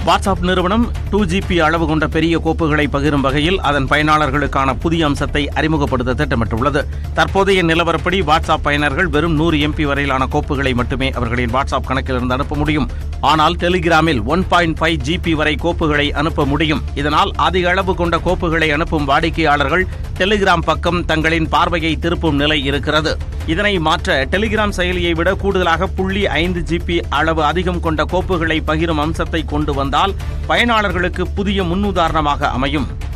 WhatsApp நிறுவனம் two GB அளவு கொண்ட பெரிய கோப்புகளை பகிரும் வகையில் அதன் பயனாளர்களுக்கான புதிய அம்சத்தை அறிமுகப்படுத்த திட்டமிட்டுள்ளது தற்போதைய நிலவரப்படி வாட்ஸ்அப் பயனர்கள் வெறும் நூறு எம்பி வரையிலான கோப்புகளை மட்டுமே அவர்களின் வாட்ஸ்அப் கணக்கிலிருந்து அனுப்ப முடியும் ஆனால் டெலிகிராமில் ஒன் பாயிண்ட் ஃபைவ் ஜிபி வரை கோப்புகளை அனுப்ப முடியும் இதனால் அதிக அளவு கொண்ட கோப்புகளை அனுப்பும் வாடிக்கையாளர்கள் டெலிகிராம் பக்கம் தங்களின் பார்வையை திருப்பும் நிலை இருக்கிறது இதனை மாற்ற டெலிகிராம் செயலியை விட கூடுதலாக புள்ளி ஐந்து ஜிபி அளவு அதிகம் கொண்ட கோப்புகளை பகிரும் அம்சத்தை கொண்டு வந்தால் பயனாளர்களுக்கு புதிய முன்னுதாரணமாக அமையும்